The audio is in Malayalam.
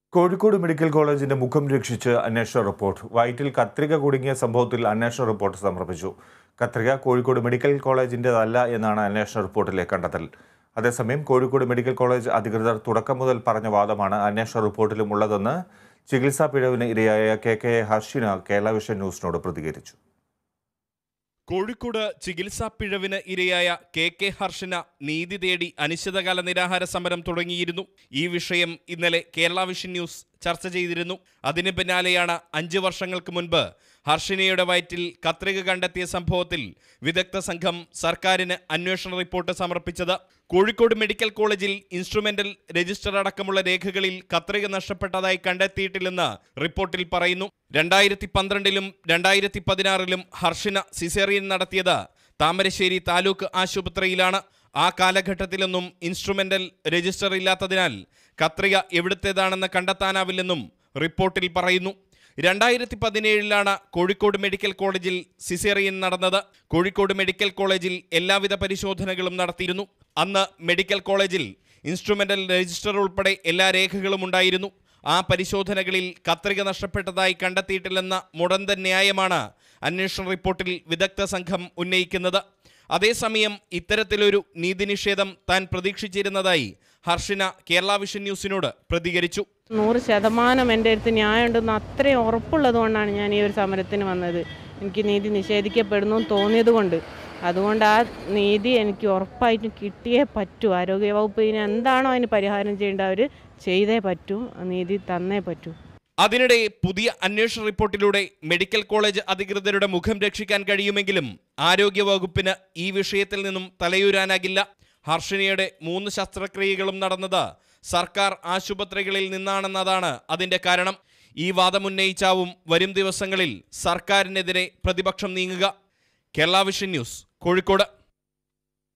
കോഴിക്കോട് മെഡിക്കൽ കോളേജിന്റെ മുഖം രക്ഷിച്ച് അന്വേഷണ റിപ്പോർട്ട് വയറ്റിൽ കത്രിക കുടുങ്ങിയ സംഭവത്തിൽ അന്വേഷണ റിപ്പോർട്ട് സമർപ്പിച്ചു കത്രിക കോഴിക്കോട് മെഡിക്കൽ കോളേജിൻ്റെതല്ല എന്നാണ് അന്വേഷണ റിപ്പോർട്ടിലെ കണ്ടെത്തൽ അതേസമയം കോഴിക്കോട് മെഡിക്കൽ കോളേജ് അധികൃതർ തുടക്കം മുതൽ പറഞ്ഞ വാദമാണ് അന്വേഷണ റിപ്പോർട്ടിലും ഉള്ളതെന്ന് ചികിത്സാ പിഴവിന് ഇരയായ K K Harshina Kerala vision ന്യൂസിനോട് പ്രതികരിച്ചു കോഴിക്കോട് ചികിത്സാ പിഴവിന് ഇരയായ കെ കെ ഹർഷന നീതി തേടി അനിശ്ചിതകാല നിരാഹാര സമരം തുടങ്ങിയിരുന്നു ഈ വിഷയം ഇന്നലെ കേരള വിഷൻ ന്യൂസ് ചർച്ച ചെയ്തിരുന്നു അതിന് പിന്നാലെയാണ് അഞ്ച് വർഷങ്ങൾക്ക് മുൻപ് ഹർഷിനയുടെ വയറ്റിൽ കത്രിക കണ്ടെത്തിയ സംഭവത്തിൽ വിദഗ്ധ സംഘം സർക്കാരിന് അന്വേഷണ റിപ്പോർട്ട് സമർപ്പിച്ചത് കോഴിക്കോട് മെഡിക്കൽ കോളേജിൽ ഇൻസ്ട്രുമെന്റൽ രജിസ്റ്റർ അടക്കമുള്ള രേഖകളിൽ കത്രിക നഷ്ടപ്പെട്ടതായി കണ്ടെത്തിയിട്ടില്ലെന്ന് റിപ്പോർട്ടിൽ പറയുന്നു രണ്ടായിരത്തി പന്ത്രണ്ടിലും രണ്ടായിരത്തി പതിനാറിലും ഹർഷിന സിസേറിയൻ നടത്തിയത് താമരശ്ശേരി താലൂക്ക് ആശുപത്രിയിലാണ് ആ കാലഘട്ടത്തിലൊന്നും ഇൻസ്ട്രുമെന്റൽ രജിസ്റ്റർ ഇല്ലാത്തതിനാൽ കത്രിക എവിടുത്തേതാണെന്ന് കണ്ടെത്താനാവില്ലെന്നും റിപ്പോർട്ടിൽ പറയുന്നു രണ്ടായിരത്തി പതിനേഴിലാണ് കോഴിക്കോട് മെഡിക്കൽ കോളേജിൽ സിസേറിയൻ നടന്നത് കോഴിക്കോട് മെഡിക്കൽ കോളേജിൽ എല്ലാവിധ പരിശോധനകളും നടത്തിയിരുന്നു അന്ന് മെഡിക്കൽ കോളേജിൽ ഇൻസ്ട്രുമെന്റൽ രജിസ്റ്റർ ഉൾപ്പെടെ എല്ലാ രേഖകളും ഉണ്ടായിരുന്നു ആ പരിശോധനകളിൽ കത്രിക നഷ്ടപ്പെട്ടതായി കണ്ടെത്തിയിട്ടില്ലെന്ന മുടന്തൻ ന്യായമാണ് അന്വേഷണ റിപ്പോർട്ടിൽ വിദഗ്ധ സംഘം ഉന്നയിക്കുന്നത് അതേസമയം ഇത്തരത്തിലൊരു നീതിനിഷേധം താൻ പ്രതീക്ഷിച്ചിരുന്നതായി ഹർഷിന കേരള വിഷൻ ന്യൂസിനോട് പ്രതികരിച്ചു നൂറ് ശതമാനം എൻ്റെ അടുത്ത് ന്യായമുണ്ടെന്ന് അത്രയും ഉറപ്പുള്ളത് കൊണ്ടാണ് ഞാൻ ഈ ഒരു സമരത്തിന് വന്നത് എനിക്ക് നീതി നിഷേധിക്കപ്പെടുന്നു തോന്നിയത് കൊണ്ട് അതുകൊണ്ട് ആ നീതി എനിക്ക് ഉറപ്പായിട്ടും കിട്ടിയേ പറ്റൂ ആരോഗ്യവകുപ്പ് ഇതിന് എന്താണോ അതിന് പരിഹാരം ചെയ്യേണ്ടത് അവർ ചെയ്തേ പറ്റൂ ആ നീതി തന്നേ പറ്റൂ അതിനിടെ പുതിയ അന്വേഷണ റിപ്പോർട്ടിലൂടെ മെഡിക്കൽ കോളേജ് അധികൃതരുടെ മുഖം രക്ഷിക്കാൻ കഴിയുമെങ്കിലും ആരോഗ്യവകുപ്പിന് ഈ വിഷയത്തിൽ നിന്നും തലയൂരാനാകില്ല ഹർഷിനിയുടെ മൂന്ന് ശസ്ത്രക്രിയകളും നടന്നത് സർക്കാർ ആശുപത്രികളിൽ നിന്നാണെന്നതാണ് അതിന്റെ കാരണം ഈ വാദമുന്നയിച്ചാവും വരും ദിവസങ്ങളിൽ സർക്കാരിനെതിരെ പ്രതിപക്ഷം നീങ്ങുക കേരള വിഷൻ ന്യൂസ് കോഴിക്കോട്